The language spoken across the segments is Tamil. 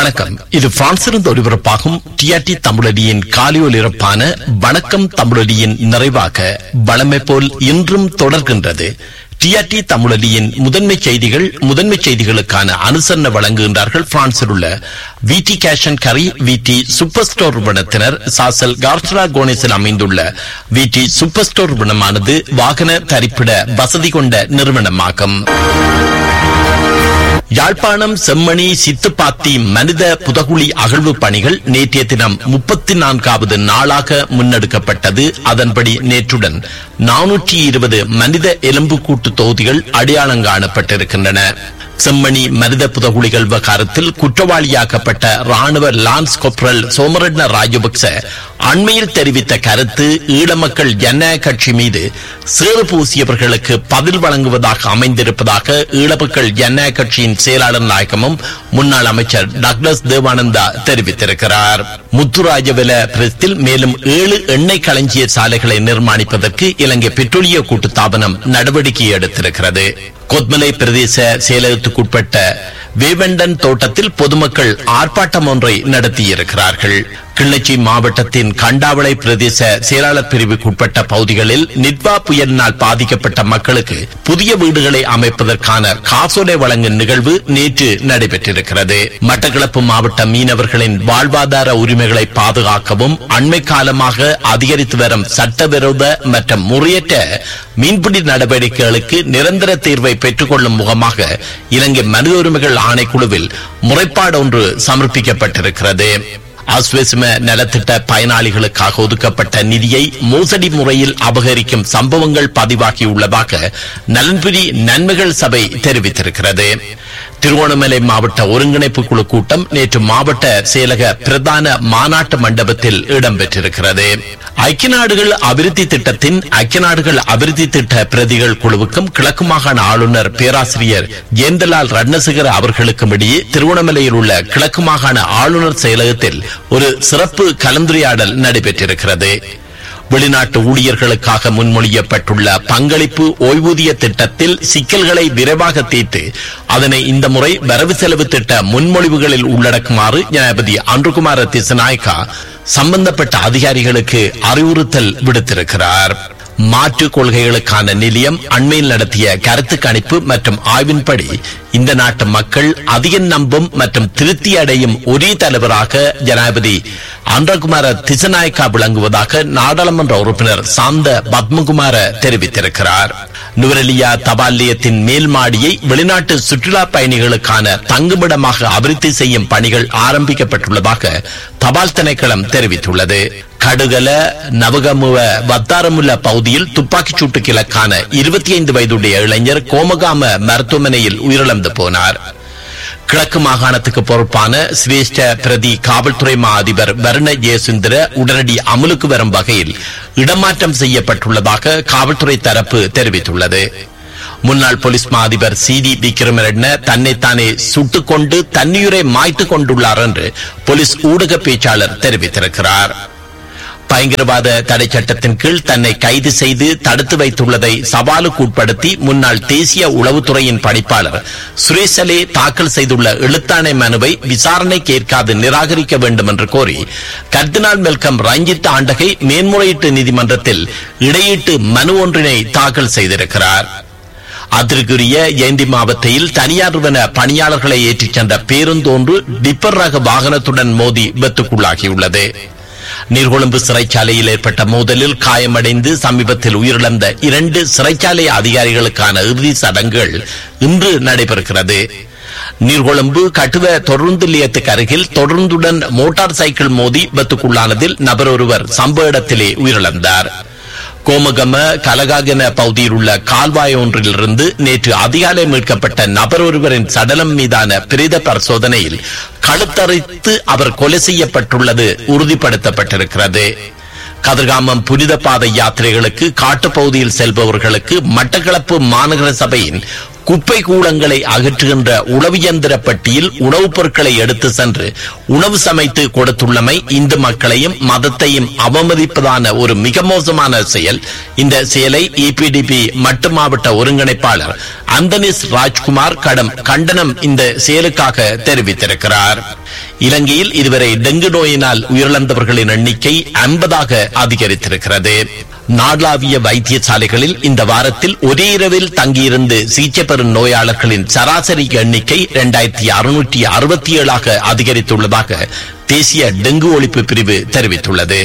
வணக்கம் இது பிரான்சிலிருந்து ஒலிபரப்பாகும் டிஆர்டி தமிழடியின் காலியொலிரப்பான வணக்கம் தமிழடியின் நிறைவாக வளமை போல் இன்றும் தொடர்கின்றது டிஆர்டி தமிழடியின் முதன்மை செய்திகள் முதன்மை செய்திகளுக்கான அனுசரணை வழங்குகின்றார்கள் பிரான்சில் உள்ள விடி கேஷன் கரி விடி சூப்பர் ஸ்டோர் நிறுவனத்தினர் சாசல் கார்சரா கோனேஸில் அமைந்துள்ள விடி சூப்பர் ஸ்டோர் நிறுவனமானது வாகன தரிப்பிட வசதி கொண்ட நிறுவனமாகும் யாழ்ப்பாணம் செம்மணி சித்துப்பாத்தி மனித புதகுழி அகழ்வு பணிகள் நேற்றைய தினம் முப்பத்தி நான்காவது நாளாக முன்னெடுக்கப்பட்டது அதன்படி நேற்றுடன் நானூற்றி இருபது மனித எலும்புக்கூட்டு தொகுதிகள் அடையாளம் காணப்பட்டிருக்கின்றன செம்மணி மனித புதகுழிகள் விவகாரத்தில் குற்றவாளியாக்கப்பட்ட ராணுவ லான்ஸ் கொப்ரல் சோமரட்ன ராஜபக்ச அண்மையில் தெரிவித்த கருத்து ஈழ மக்கள் ஜனநாயக கட்சி மீது சேறு பூசியவர்களுக்கு பதில் வழங்குவதாக அமைந்திருப்பதாக ஈழ மக்கள் ஜனநாயக கட்சியின் செயலாளர் நாயகமும் முன்னாள் அமைச்சர் டக்ளஸ் தேவானந்தா தெரிவித்திருக்கிறார் முத்துராஜவில பிரத்தில் மேலும் ஏழு எண்ணெய் களஞ்சிய சாலைகளை நிர்மாணிப்பதற்கு இலங்கை பெட்ரோலிய கூட்டுத்தாபனம் நடவடிக்கை எடுத்திருக்கிறது கொத்மலை பிரதேச செயலகத்துக்குட்பட்ட வேவண்டன் தோட்டத்தில் பொதுமக்கள் ஆர்ப்பாட்டம் ஒன்றை நடத்தியிருக்கிறார்கள் கிள்ளச்சி மாவட்டத்தின் கண்டாவளை பிரதேச செயலாளர் பிரிவுக்குட்பட்ட பகுதிகளில் நிட்வா புயலினால் பாதிக்கப்பட்ட மக்களுக்கு புதிய வீடுகளை அமைப்பதற்கான காசோலை வழங்கும் நிகழ்வு நேற்று நடைபெற்றிருக்கிறது மட்டக்களப்பு மாவட்ட மீனவர்களின் வாழ்வாதார உரிமைகளை பாதுகாக்கவும் அண்மை காலமாக அதிகரித்து வரும் சட்டவிரோத மற்றும் முறையற்ற மீன்பிடி நடவடிக்கைகளுக்கு நிரந்தர தீர்வை பெற்றுக்கொள்ளும் முகமாக இலங்கை மனித உரிமைகள் ஆணைக்குழுவில் முறைப்பாடு ஒன்று சமர்ப்பிக்கப்பட்டிருக்கிறது அஸ்வசிம நலத்திட்ட பயனாளிகளுக்காக ஒதுக்கப்பட்ட நிதியை மோசடி முறையில் அபகரிக்கும் சம்பவங்கள் பதிவாகியுள்ளதாக நலன்புரி நன்மைகள் சபை தெரிவித்திருக்கிறது திருவோணமலை மாவட்ட ஒருங்கிணைப்பு குழு கூட்டம் நேற்று மாவட்ட செயலக பிரதான மாநாட்டு மண்டபத்தில் இடம்பெற்றிருக்கிறது ஐக்கிய நாடுகள் அபிவிருத்தி திட்டத்தின் ஐக்கிய நாடுகள் அபிவிருத்தி திட்ட பிரதிகள் குழுவுக்கும் கிழக்கு மாகாண ஆளுநர் பேராசிரியர் ஜெயந்தலால் ரட்னசிகர அவர்களுக்கும் இடையே திருவண்ணாமலையில் உள்ள கிழக்கு மாகாண ஆளுநர் செயலகத்தில் ஒரு சிறப்பு கலந்துரையாடல் நடைபெற்றிருக்கிறது வெளிநாட்டு ஊழியர்களுக்காக முன்மொழியப்பட்டுள்ள பங்களிப்பு ஓய்வூதிய திட்டத்தில் சிக்கல்களை விரைவாக தீர்த்து அதனை இந்த முறை வரவு செலவு திட்ட முன்மொழிவுகளில் உள்ளடக்குமாறு ஜனாதிபதி அன்றுகுமார திசநாயக்கா சம்பந்தப்பட்ட அதிகாரிகளுக்கு அறிவுறுத்தல் விடுத்திருக்கிறார் மாற்று கொள்கைகளுக்கான நிலையம் அண்மையில் நடத்திய கருத்து கணிப்பு மற்றும் ஆய்வின்படி இந்த நாட்டு மக்கள் அதிக நம்பும் மற்றும் திருப்தி அடையும் ஒரே தலைவராக ஜனாதிபதி அன்றகுமார திசநாயக்கா விளங்குவதாக நாடாளுமன்ற உறுப்பினர் சாந்த பத்மகுமார தெரிவித்திருக்கிறார் நுவரெலியா தபால் நிலையத்தின் மேல் மாடியை வெளிநாட்டு சுற்றுலா பயணிகளுக்கான தங்குமிடமாக அபிவிருத்தி செய்யும் பணிகள் ஆரம்பிக்கப்பட்டுள்ளதாக தபால் திணைக்களம் தெரிவித்துள்ளது கடுகல நவகமுவ வத்தாரமுல்ல பகுதியில் துப்பாக்கிச் சூட்டுக்கு இலக்கான இருபத்தி ஐந்து வயதுடைய இளைஞர் கோமகாம மருத்துவமனையில் உயிரிழந்து போனார் கிழக்கு மாகாணத்துக்கு பொறுப்பான சிரேஷ்ட பிரதி காவல்துறை மா அதிபர் வருண ஜெயசுந்தர உடனடி அமலுக்கு வரும் வகையில் இடமாற்றம் செய்யப்பட்டுள்ளதாக காவல்துறை தரப்பு தெரிவித்துள்ளது முன்னாள் போலீஸ் மா அதிபர் சி டி விக்ரமரெட்ன தன்னைத்தானே சுட்டுக் கொண்டு தன்னுயிரை மாய்த்துக் கொண்டுள்ளார் என்று போலீஸ் ஊடக பேச்சாளர் தெரிவித்திருக்கிறார் பயங்கரவாத தடை சட்டத்தின் கீழ் தன்னை கைது செய்து தடுத்து வைத்துள்ளதை சவாலுக்கு உட்படுத்தி முன்னாள் தேசிய உளவுத்துறையின் பணிப்பாளர் சுரேசலே தாக்கல் செய்துள்ள எழுத்தாணை மனுவை விசாரணை கேட்காது நிராகரிக்க வேண்டும் என்று கோரி கர்தினால் மெல்கம் ரஞ்சித் ஆண்டகை மேன்முறையீட்டு நீதிமன்றத்தில் இடையீட்டு மனு ஒன்றினை தாக்கல் செய்திருக்கிறார் அதற்குரிய ஏந்தி மாவட்டத்தில் தனியார் நிறுவன பணியாளர்களை ஏற்றிச் சென்ற பேருந்தொன்று டிப்பர் ரக வாகனத்துடன் மோதி விபத்துக்குள்ளாகியுள்ளது நீர்கொழும்பு சிறைச்சாலையில் ஏற்பட்ட மோதலில் காயமடைந்து சமீபத்தில் உயிரிழந்த இரண்டு சிறைச்சாலை அதிகாரிகளுக்கான இறுதி சடங்குகள் இன்று நடைபெறுகிறது நீர்கொழும்பு கட்டுவ தொடர்ந்து நிலையத்துக்கு அருகில் தொடர்ந்துடன் மோட்டார் சைக்கிள் மோதி விபத்துக்குள்ளானதில் நபர் ஒருவர் சம்பவ இடத்திலே உயிரிழந்தார் கோமகம கலகாகன பகுதியில் உள்ள கால்வாய் ஒன்றிலிருந்து நேற்று அதிகாலை மீட்கப்பட்ட நபர் ஒருவரின் சடலம் மீதான பிரேத பரிசோதனையில் கழுத்தறித்து அவர் கொலை செய்யப்பட்டுள்ளது உறுதிப்படுத்தப்பட்டிருக்கிறது கதிர்காமம் புனித பாதை யாத்திரைகளுக்கு காட்டுப்பகுதியில் செல்பவர்களுக்கு மட்டக்களப்பு மாநகர சபையின் குப்பை கூளங்களை அகற்றுகின்ற உளவியந்திர பெட்டியில் உணவுப் பொருட்களை எடுத்து சென்று உணவு சமைத்து கொடுத்துள்ளமை இந்து மக்களையும் மதத்தையும் அவமதிப்பதான ஒரு மிக மோசமான செயல் இந்த செயலை இபிடிபி மட்டு மாவட்ட ஒருங்கிணைப்பாளர் அந்தனிஸ் ராஜ்குமார் கடும் கண்டனம் இந்த செயலுக்காக தெரிவித்திருக்கிறார் இலங்கையில் இதுவரை டெங்கு நோயினால் உயிரிழந்தவர்களின் எண்ணிக்கை ஐம்பதாக அதிகரித்திருக்கிறது நாடாவிய வைத்தியசாலைகளில் இந்த வாரத்தில் ஒரே இரவில் தங்கியிருந்து சிகிச்சை பெறும் நோயாளர்களின் சராசரி எண்ணிக்கை இரண்டாயிரத்தி அறுநூற்றி அறுபத்தி ஏழாக அதிகரித்துள்ளதாக தேசிய டெங்கு ஒழிப்பு பிரிவு தெரிவித்துள்ளது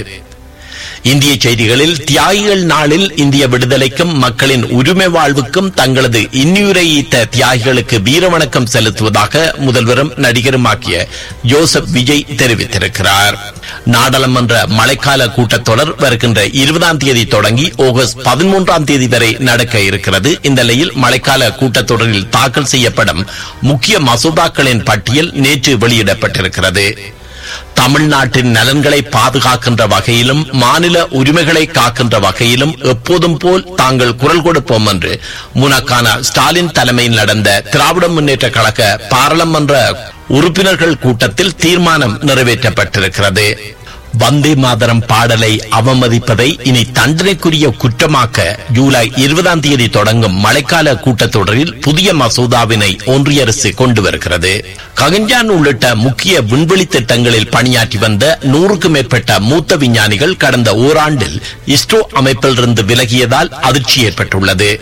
இந்திய செய்திகளில் தியாகிகள் நாளில் இந்திய விடுதலைக்கும் மக்களின் உரிமை வாழ்வுக்கும் தங்களது இன்னுயிரை ஈத்த தியாகிகளுக்கு வீரவணக்கம் செலுத்துவதாக முதல்வரும் நடிகருமாக்கிய ஜோசப் விஜய் தெரிவித்திருக்கிறார் நாடாளுமன்ற மழைக்கால கூட்டத்தொடர் வருகின்ற இருபதாம் தேதி தொடங்கி ஆகஸ்ட் பதிமூன்றாம் தேதி வரை நடக்க இருக்கிறது இந்த நிலையில் மழைக்கால கூட்டத்தொடரில் தாக்கல் செய்யப்படும் முக்கிய மசோதாக்களின் பட்டியல் நேற்று வெளியிடப்பட்டிருக்கிறது தமிழ்நாட்டின் நலன்களை பாதுகாக்கின்ற வகையிலும் மாநில உரிமைகளை காக்கின்ற வகையிலும் எப்போதும் போல் தாங்கள் குரல் கொடுப்போம் என்று முனக்கான ஸ்டாலின் தலைமையில் நடந்த திராவிட முன்னேற்ற கழக பாராளுமன்ற உறுப்பினர்கள் கூட்டத்தில் தீர்மானம் நிறைவேற்றப்பட்டிருக்கிறது வந்தே மாதரம் பாடலை அவமதிப்பதை இனி தண்டனைக்குரிய குற்றமாக்க ஜூலை இருபதாம் தேதி தொடங்கும் மழைக்கால கூட்டத்தொடரில் புதிய மசோதாவினை ஒன்றிய அரசு கொண்டு வருகிறது ககன்யான் உள்ளிட்ட முக்கிய விண்வெளி திட்டங்களில் பணியாற்றி வந்த நூறுக்கும் மேற்பட்ட மூத்த விஞ்ஞானிகள் கடந்த ஓராண்டில் இஸ்ரோ அமைப்பிலிருந்து விலகியதால் அதிர்ச்சி ஏற்பட்டுள்ளது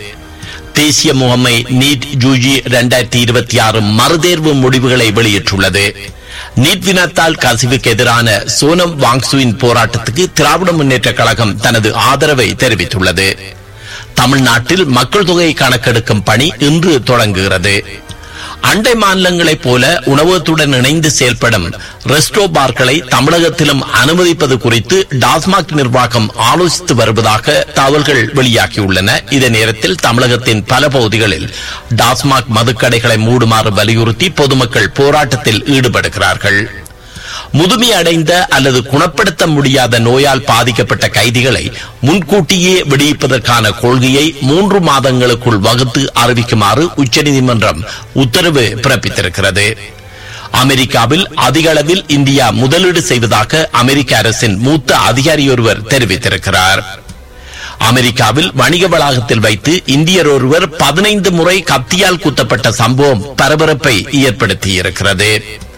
தேசிய முகமை நீட் யூஜி இரண்டாயிரத்தி இருபத்தி ஆறு மறுதேர்வு முடிவுகளை வெளியிட்டுள்ளது நீட் வினத்தால் கசிவுக்கு எதிரான சோனம் வாங்சுவின் போராட்டத்துக்கு திராவிட முன்னேற்ற கழகம் தனது ஆதரவை தெரிவித்துள்ளது தமிழ்நாட்டில் மக்கள் தொகை கணக்கெடுக்கும் பணி இன்று தொடங்குகிறது அண்டை மாநிலங்களைப் போல உணவகத்துடன் இணைந்து செயல்படும் ரெஸ்டோ பார்களை தமிழகத்திலும் அனுமதிப்பது குறித்து டாஸ்மாக் நிர்வாகம் ஆலோசித்து வருவதாக தகவல்கள் வெளியாகியுள்ளன இதே நேரத்தில் தமிழகத்தின் பல பகுதிகளில் டாஸ்மாக் மதுக்கடைகளை மூடுமாறு வலியுறுத்தி பொதுமக்கள் போராட்டத்தில் ஈடுபடுகிறார்கள் முதுமை அடைந்த அல்லது குணப்படுத்த முடியாத நோயால் பாதிக்கப்பட்ட கைதிகளை முன்கூட்டியே விடுவிப்பதற்கான கொள்கையை மூன்று மாதங்களுக்குள் வகுத்து அறிவிக்குமாறு உச்சநீதிமன்றம் உத்தரவு பிறப்பித்திருக்கிறது அமெரிக்காவில் அதிக அளவில் இந்தியா முதலீடு செய்வதாக அமெரிக்க அரசின் மூத்த அதிகாரியொருவர் தெரிவித்திருக்கிறார் அமெரிக்காவில் வணிக வளாகத்தில் வைத்து இந்தியர் ஒருவர் பதினைந்து முறை கத்தியால் குத்தப்பட்ட சம்பவம் பரபரப்பை ஏற்படுத்தியிருக்கிறது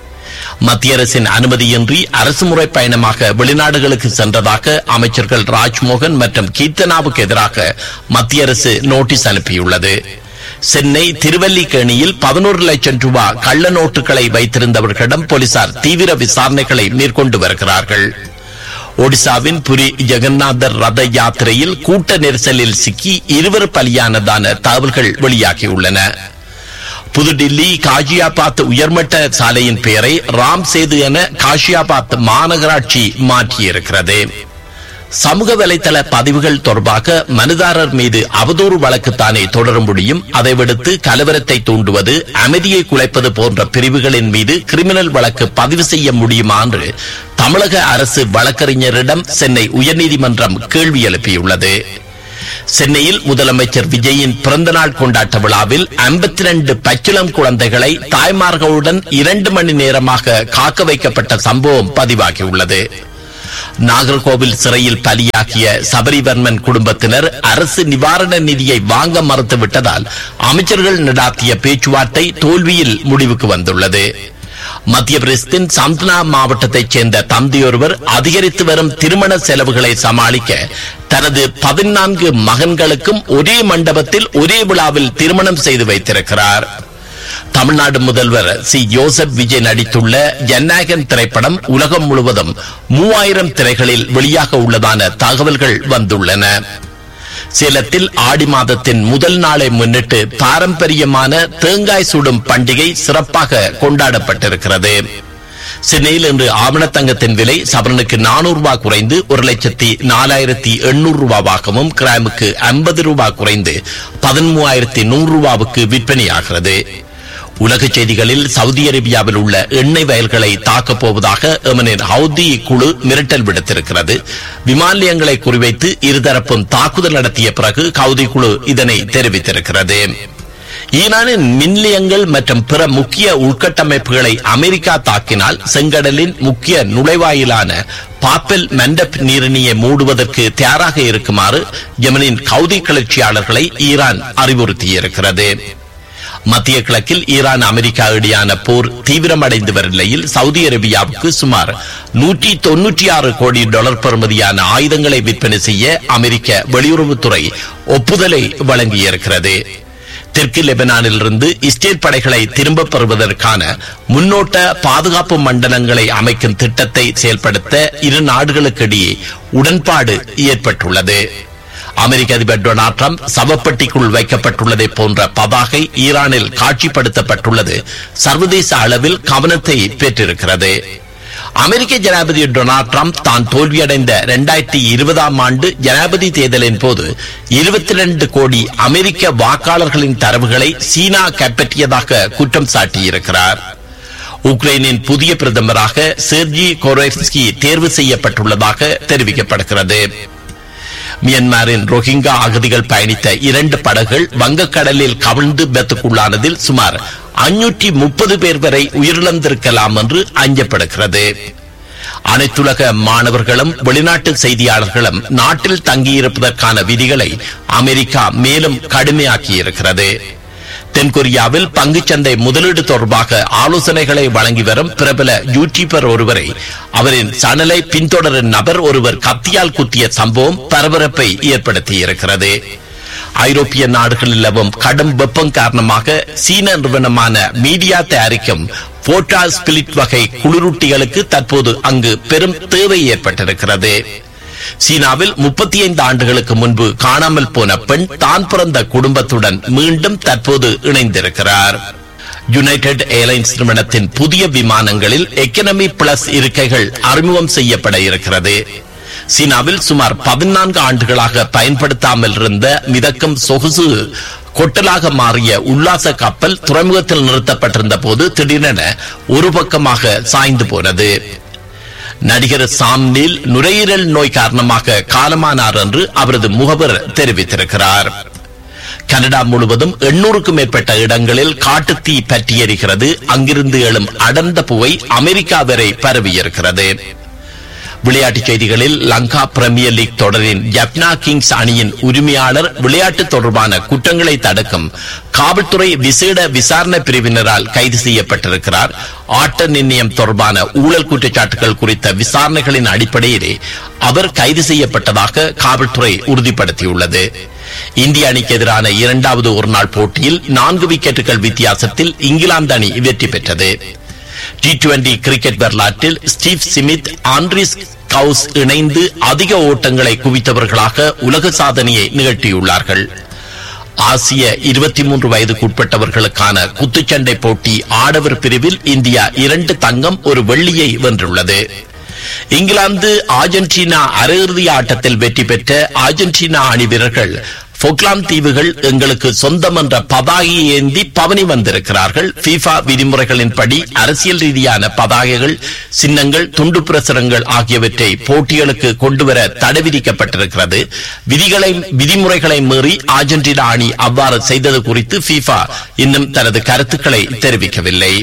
மத்திய அரசின் அனுமதியின்றி அரசு முறை பயணமாக வெளிநாடுகளுக்கு சென்றதாக அமைச்சர்கள் ராஜ்மோகன் மற்றும் கீர்த்தனாவுக்கு எதிராக மத்திய அரசு நோட்டீஸ் அனுப்பியுள்ளது சென்னை திருவல்லிக்கேணியில் பதினோரு லட்சம் ரூபாய் கள்ள நோட்டுகளை வைத்திருந்தவர்களிடம் போலீசார் தீவிர விசாரணைகளை மேற்கொண்டு வருகிறார்கள் ஒடிசாவின் புரி ஜெகநாதர் ரத யாத்திரையில் கூட்ட நெரிசலில் சிக்கி இருவர் பலியானதான தகவல்கள் வெளியாகியுள்ளன புதுடில்லி காஜியாபாத் உயர்மட்ட சாலையின் பெயரை ராம் சேது என காஷியாபாத் மாநகராட்சி மாற்றியிருக்கிறது சமூக வலைதள பதிவுகள் தொடர்பாக மனுதாரர் மீது அவதூறு வழக்குத்தானே தொடர முடியும் அதை விடுத்து கலவரத்தை தூண்டுவது அமைதியை குலைப்பது போன்ற பிரிவுகளின் மீது கிரிமினல் வழக்கு பதிவு செய்ய முடியுமா என்று தமிழக அரசு வழக்கறிஞரிடம் சென்னை உயர்நீதிமன்றம் கேள்வி எழுப்பியுள்ளது சென்னையில் முதலமைச்சர் விஜயின் பிறந்தநாள் கொண்டாட்ட விழாவில் ஐம்பத்தி ரெண்டு பச்சிளம் குழந்தைகளை தாய்மார்களுடன் இரண்டு மணி நேரமாக காக்க வைக்கப்பட்ட சம்பவம் பதிவாகியுள்ளது நாகர்கோவில் சிறையில் பலியாகிய சபரிவர்மன் குடும்பத்தினர் அரசு நிவாரண நிதியை வாங்க மறுத்துவிட்டதால் அமைச்சர்கள் நடாத்திய பேச்சுவார்த்தை தோல்வியில் முடிவுக்கு வந்துள்ளது மத்திய பிரதேசத்தின் சம்த்னா மாவட்டத்தைச் சேர்ந்த தந்தையொருவர் அதிகரித்து வரும் திருமண செலவுகளை சமாளிக்க தனது பதினான்கு மகன்களுக்கும் ஒரே மண்டபத்தில் ஒரே விழாவில் திருமணம் செய்து வைத்திருக்கிறார் தமிழ்நாடு முதல்வர் சி ஜோசப் விஜய் நடித்துள்ள ஜனநாயகன் திரைப்படம் உலகம் முழுவதும் மூவாயிரம் திரைகளில் வெளியாக உள்ளதான தகவல்கள் வந்துள்ளன சேலத்தில் ஆடி மாதத்தின் முதல் நாளை முன்னிட்டு பாரம்பரியமான தேங்காய் சுடும் பண்டிகை சிறப்பாக கொண்டாடப்பட்டிருக்கிறது சென்னையில் இன்று ஆவணத்தங்கத்தின் விலை சவரனுக்கு நானூறு ரூபாய் குறைந்து ஒரு லட்சத்தி நாலாயிரத்தி எண்ணூறு ரூபாவாகவும் கிராமுக்கு ஐம்பது ரூபாய் குறைந்து பதிமூவாயிரத்தி நூறு ரூபாவுக்கு விற்பனையாகிறது உலக செய்திகளில் சவுதி அரேபியாவில் உள்ள எண்ணெய் வயல்களை தாக்கப் போவதாக எமனின் ஹவுதி குழு மிரட்டல் விடுத்திருக்கிறது விமான நிலையங்களை குறிவைத்து இருதரப்பும் தாக்குதல் நடத்திய பிறகு ஹவுதி குழு இதனை தெரிவித்திருக்கிறது ஈரானின் மின்நிலையங்கள் மற்றும் பிற முக்கிய உள்கட்டமைப்புகளை அமெரிக்கா தாக்கினால் செங்கடலின் முக்கிய நுழைவாயிலான பாப்பெல் மண்டப் நீரிணியை மூடுவதற்கு தயாராக இருக்குமாறு யமனின் கவுதி கிளர்ச்சியாளர்களை ஈரான் அறிவுறுத்தியிருக்கிறது மத்திய கிழக்கில் ஈரான் அமெரிக்கா இடையான போர் தீவிரமடைந்து வரும் நிலையில் சவுதி அரேபியாவுக்கு சுமார் நூற்றி தொன்னூற்றி ஆறு கோடி டாலர் பெறுமதியான ஆயுதங்களை விற்பனை செய்ய அமெரிக்க வெளியுறவுத்துறை ஒப்புதலை வழங்கியிருக்கிறது தெற்கு லெபனானிலிருந்து இஸ்ரேல் படைகளை திரும்பப் பெறுவதற்கான முன்னோட்ட பாதுகாப்பு மண்டலங்களை அமைக்கும் திட்டத்தை செயல்படுத்த இரு நாடுகளுக்கிடையே உடன்பாடு ஏற்பட்டுள்ளது அமெரிக்க அதிபர் டொனால்ட் ட்ரம்ப் சவப்பட்டிக்குள் வைக்கப்பட்டுள்ளதை போன்ற பதாகை ஈரானில் காட்சிப்படுத்தப்பட்டுள்ளது சர்வதேச அளவில் கவனத்தை பெற்றிருக்கிறது அமெரிக்க ஜனாதிபதி டொனால்ட் ட்ரம்ப் தான் தோல்வியடைந்த இரண்டாயிரத்தி இருபதாம் ஆண்டு ஜனாதிபதி தேர்தலின் போது இருபத்தி ரெண்டு கோடி அமெரிக்க வாக்காளர்களின் தரவுகளை சீனா கைப்பற்றியதாக குற்றம் சாட்டியிருக்கிறார் உக்ரைனின் புதிய பிரதமராக செர்ஜி கொரோஸ்கி தேர்வு செய்யப்பட்டுள்ளதாக தெரிவிக்கப்படுகிறது மியன்மாரின் ரோஹிங்கா அகதிகள் பயணித்த இரண்டு படகுகள் வங்கக்கடலில் கவிழ்ந்து விபத்துக்குள்ளானதில் சுமார் அஞ்சூற்றி முப்பது பேர் வரை உயிரிழந்திருக்கலாம் என்று அஞ்சப்படுகிறது அனைத்துலக மாணவர்களும் வெளிநாட்டு செய்தியாளர்களும் நாட்டில் தங்கியிருப்பதற்கான விதிகளை அமெரிக்கா மேலும் கடுமையாக்கியிருக்கிறது தென்கொரியாவில் பங்குச்சந்தை முதலீடு தொடர்பாக ஆலோசனைகளை வழங்கி வரும் பிரபல யூடியூபர் ஒருவரை அவரின் சணலை பின்தொடரும் நபர் ஒருவர் கத்தியால் குத்திய சம்பவம் பரபரப்பை ஏற்படுத்தியிருக்கிறது ஐரோப்பிய நாடுகளில் நிலவும் கடும் வெப்பம் காரணமாக சீன நிறுவனமான மீடியா தயாரிக்கும் போட்டா ஸ்பிலிட் வகை குளிரூட்டிகளுக்கு தற்போது அங்கு பெரும் தேவை ஏற்பட்டிருக்கிறது சீனாவில் முப்பத்தி ஐந்து ஆண்டுகளுக்கு முன்பு காணாமல் போன பெண் தான் பிறந்த குடும்பத்துடன் மீண்டும் தற்போது இணைந்திருக்கிறார் யுனைடெட் ஏர்லைன்ஸ் நிறுவனத்தின் புதிய விமானங்களில் எக்கனமி பிளஸ் இருக்கைகள் அறிமுகம் செய்யப்பட இருக்கிறது சீனாவில் சுமார் பதினான்கு ஆண்டுகளாக பயன்படுத்தாமல் இருந்த மிதக்கும் சொகுசு கொட்டலாக மாறிய உல்லாச கப்பல் துறைமுகத்தில் நிறுத்தப்பட்டிருந்த போது திடீரென ஒரு பக்கமாக சாய்ந்து போனது நடிகர் சாம் நீல் நுரையீரல் நோய் காரணமாக காலமானார் என்று அவரது முகவர் தெரிவித்திருக்கிறார் கனடா முழுவதும் எண்ணூறுக்கும் மேற்பட்ட இடங்களில் காட்டுத்தீ பற்றி எரிகிறது அங்கிருந்து எழும் அடர்ந்த புகை அமெரிக்கா வரை பரவியிருக்கிறது விளையாட்டுச் செய்திகளில் லங்கா பிரீமியர் லீக் தொடரின் ஜப்னா கிங்ஸ் அணியின் உரிமையாளர் விளையாட்டு தொடர்பான குற்றங்களை தடுக்கும் காவல்துறை விசேட விசாரணை பிரிவினரால் கைது செய்யப்பட்டிருக்கிறார் ஆட்ட நிர்ணயம் தொடர்பான ஊழல் குற்றச்சாட்டுகள் குறித்த விசாரணைகளின் அடிப்படையிலே அவர் கைது செய்யப்பட்டதாக காவல்துறை உறுதிப்படுத்தியுள்ளது இந்திய அணிக்கு எதிரான இரண்டாவது ஒருநாள் போட்டியில் நான்கு விக்கெட்டுகள் வித்தியாசத்தில் இங்கிலாந்து அணி வெற்றி பெற்றது டி டுவெண்டி கிரிக்கெட் வரலாற்றில் ஸ்டீவ் சிமித் ஆண்ட்ரிஸ் கவுஸ் இணைந்து அதிக ஓட்டங்களை குவித்தவர்களாக உலக சாதனையை நிகழ்த்தியுள்ளார்கள் ஆசிய இருபத்தி மூன்று வயதுக்குட்பட்டவர்களுக்கான குத்துச்சண்டை போட்டி ஆடவர் பிரிவில் இந்தியா இரண்டு தங்கம் ஒரு வெள்ளியை வென்றுள்ளது இங்கிலாந்து அர்ஜென்டினா அரையிறுதி ஆட்டத்தில் வெற்றி பெற்ற அர்ஜென்டினா அணி வீரர்கள் பொக்லாந்து தீவுகள் எங்களுக்கு சொந்தம் என்ற பதாகை ஏந்தி பவனி வந்திருக்கிறார்கள் FIFA விதிமுறைகளின்படி அரசியல் ரீதியான பதாகைகள் சின்னங்கள் துண்டு பிரசுரங்கள் ஆகியவற்றை போட்டிகளுக்கு கொண்டுவர தடை விதிக்கப்பட்டிருக்கிறது விதிகளை விதிமுறைகளை மீறி அர்ஜென்டினா அணி அவ்வாறு செய்தது குறித்து FIFA இன்னும் தனது கருத்துக்களை தெரிவிக்கவில்லை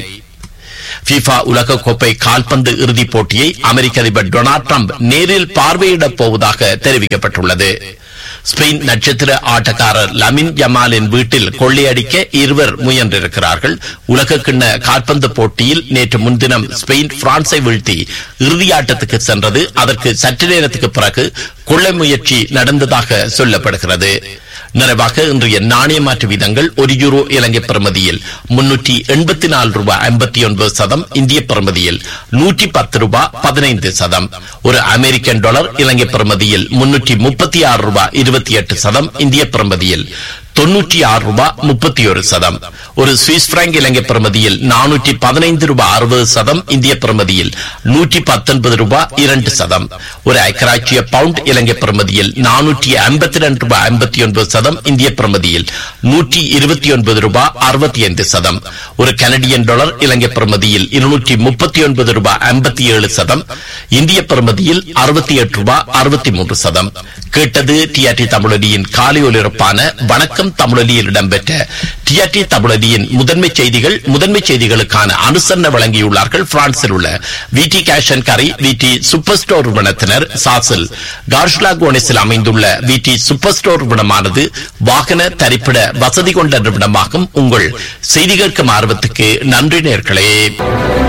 FIFA உலகக்கோப்பை கால்பந்து இறுதிப் போட்டியை அமெரிக்க அதிபர் டொனால்ட் ட்ரம்ப் நேரில் பார்வையிடப் போவதாக தெரிவிக்கப்பட்டுள்ளது ஸ்பெயின் நட்சத்திர ஆட்டக்காரர் லமின் ஜமாலின் வீட்டில் கொள்ளையடிக்க இருவர் முயன்றிருக்கிறார்கள் உலகக்கிண்ண கால்பந்து போட்டியில் நேற்று முன்தினம் ஸ்பெயின் பிரான்சை வீழ்த்தி இறுதியாட்டத்துக்கு சென்றது அதற்கு சற்று நேரத்துக்கு பிறகு கொள்ளை முயற்சி நடந்ததாக சொல்லப்படுகிறது நிறைவாக இன்றைய நாணய மாற்று வீதங்கள் ஒரு யூரோ இலங்கை பிரமதியில் முன்னூற்றி எண்பத்தி நாலு ரூபாய் ஐம்பத்தி ஒன்பது சதம் இந்திய பிரமதியில் நூற்றி பத்து ரூபாய் பதினைந்து சதம் ஒரு அமெரிக்கன் டாலர் இலங்கை பிரமதியில் முன்னூற்றி முப்பத்தி ஆறு ரூபாய் இருபத்தி எட்டு சதம் இந்திய பிரமதியில் தொன்னூற்றி ஆறு ரூபாய் முப்பத்தி ஒரு சதம் ஒரு சுவிஸ் பிராங்க் இலங்கை பிரமதியில் நானூற்றி பதினைந்து ரூபாய் அறுபது சதம் இந்திய பிரமதியில் நூற்றி பத்தொன்பது ரூபாய் இரண்டு சதம் ஒரு ஐக்கராட்சிய பவுண்ட் இலங்கை பிரமதியில் நானூற்றி ஐம்பத்தி ரெண்டு ரூபாய் ஐம்பத்தி ஒன்பது சதம் இந்திய பிரமதியில் நூற்றி இருபத்தி ஒன்பது ரூபாய் அறுபத்தி ஐந்து சதம் ஒரு கனடியன் டாலர் இலங்கை பிரமதியில் இருநூற்றி முப்பத்தி ஒன்பது ரூபாய் ஐம்பத்தி ஏழு சதம் இந்திய பிரமதியில் அறுபத்தி எட்டு ரூபாய் அறுபத்தி மூன்று சதம் கேட்டது டிஆர்டி தமிழடியின் காலை ஒலிபரப்பான வணக்கம் வணக்கம் தமிழொலியில் இடம்பெற்ற டிஆர்டி தமிழொலியின் முதன்மை செய்திகள் முதன்மை செய்திகளுக்கான அனுசரணை வழங்கியுள்ளார்கள் பிரான்சில் உள்ள விடி கேஷன் கரி விடி சூப்பர் ஸ்டோர் நிறுவனத்தினர் சாசில் கார்ஷ்லா கோனிஸில் அமைந்துள்ள விடி சூப்பர் ஸ்டோர் நிறுவனமானது வாகன தரிப்பிட வசதி கொண்ட நிறுவனமாகும் உங்கள் செய்தி கேட்கும் ஆர்வத்துக்கு நன்றி நேர்களே